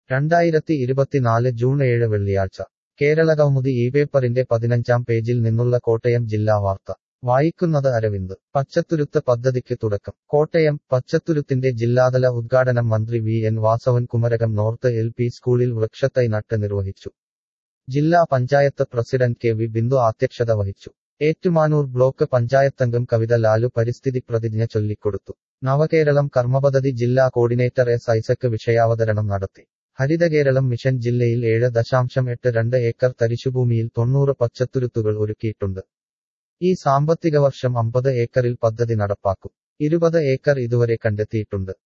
രണ്ടായിരത്തി ഇരുപത്തിനാല് ജൂൺ ഏഴ് വെള്ളിയാഴ്ച കേരളകൗമുദി ഈ പേപ്പറിന്റെ പതിനഞ്ചാം പേജിൽ നിന്നുള്ള കോട്ടയം ജില്ലാ വാർത്ത വായിക്കുന്നത് അരവിന്ദ് പച്ചത്തുരുത്ത് പദ്ധതിക്ക് തുടക്കം കോട്ടയം പച്ചത്തുരുത്തിന്റെ ജില്ലാതല ഉദ്ഘാടനം മന്ത്രി V N Vasavan Kumarakom north L P സ്കൂളിൽ വൃക്ഷത്തൈ നട്ട് നിർവഹിച്ചു ജില്ലാ panchayat president K V Bindu അധ്യക്ഷത വഹിച്ചു ഏറ്റുമാനൂർ ബ്ലോക്ക് പഞ്ചായത്തംഗം കവിത ലാലു പരിസ്ഥിതി പ്രതിജ്ഞ ചൊല്ലിക്കൊടുത്തു നവകേരളം കർമ്മപദ്ധതി ജില്ലാ കോർഡിനേറ്റർ എസ് ഐസക്ക് വിഷയാവതരണം നടത്തി ഹരിതകേരളം മിഷൻ ജില്ലയിൽ ഏഴ് ദശാംശം എട്ട് രണ്ട് ഏക്കർ തരിശുഭൂമിയിൽ തൊണ്ണൂറ് പച്ചത്തുരുത്തുകൾ ഒരുക്കിയിട്ടുണ്ട് ഈ സാമ്പത്തിക വർഷം അമ്പത് ഏക്കറിൽ പദ്ധതി നടപ്പാക്കും ഇരുപത് ഏക്കർ ഇതുവരെ കണ്ടെത്തിയിട്ടുണ്ട്